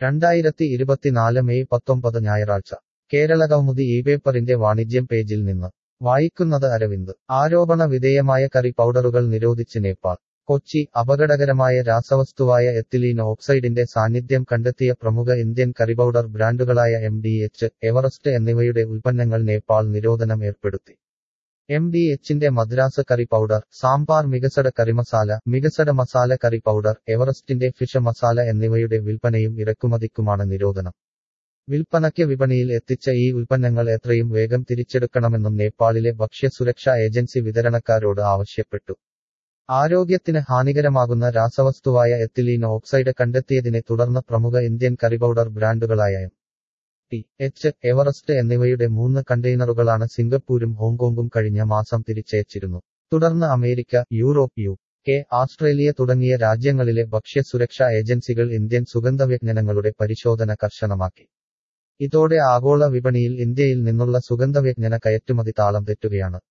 രണ്ടായിരത്തി ഇരുപത്തിനാല് മെയ് പത്തൊമ്പത് ഞായറാഴ്ച കേരളകൗമുദി ഈ പേപ്പറിന്റെ വാണിജ്യം പേജിൽ നിന്ന് വായിക്കുന്നത് അരവിന്ദ് ആരോപണ വിധേയമായ കറി പൗഡറുകൾ നിരോധിച്ച് നേപ്പാൾ കൊച്ചി അപകടകരമായ രാസവസ്തുവായ എത്തിലീൻ ഓക്സൈഡിന്റെ സാന്നിധ്യം കണ്ടെത്തിയ പ്രമുഖ ഇന്ത്യൻ കറിപൗഡർ ബ്രാൻഡുകളായ എം ഡി എച്ച് എവറസ്റ്റ് എന്നിവയുടെ ഉൽപ്പന്നങ്ങൾ നേപ്പാൾ നിരോധനം ഏർപ്പെടുത്തി എം ഡി എച്ചിന്റെ മദ്രാസ് കറി പൗഡർ സാമ്പാർ മികസട കറിമസാല മികസട മസാല കറി പൗഡർ എവറസ്റ്റിന്റെ ഫിഷ മസാല എന്നിവയുടെ വിൽപ്പനയും ഇറക്കുമതിക്കുമാണ് നിരോധനം വിൽപ്പനയ്ക്ക് വിപണിയിൽ എത്തിച്ച ഈ ഉൽപ്പന്നങ്ങൾ എത്രയും വേഗം തിരിച്ചെടുക്കണമെന്നും നേപ്പാളിലെ ഭക്ഷ്യസുരക്ഷാ ഏജൻസി വിതരണക്കാരോട് ആവശ്യപ്പെട്ടു ആരോഗ്യത്തിന് ഹാനികരമാകുന്ന രാസവസ്തുവായ എത്തിലീൻ ഓക്സൈഡ് കണ്ടെത്തിയതിനെ തുടർന്ന് പ്രമുഖ ഇന്ത്യൻ കറിപൗഡർ ബ്രാൻഡുകളായ എം ടി എച്ച് എവറസ്റ്റ് എന്നിവയുടെ മൂന്ന് കണ്ടെയ്നറുകളാണ് സിംഗപ്പൂരും ഹോങ്കോങ്ങും കഴിഞ്ഞ മാസം തിരിച്ചയച്ചിരുന്നു തുടർന്ന് America Europe U K Australia തുടങ്ങിയ രാജ്യങ്ങളിലെ ഭക്ഷ്യസുരക്ഷാ ഏജൻസികൾ ഇന്ത്യൻ സുഗന്ധവ്യഞ്ജനങ്ങളുടെ പരിശോധന കർശനമാക്കി ഇതോടെ ആഗോള വിപണിയിൽ ഇന്ത്യയിൽ നിന്നുള്ള സുഗന്ധവ്യഞ്ജന കയറ്റുമതി താളം തെറ്റുകയാണ്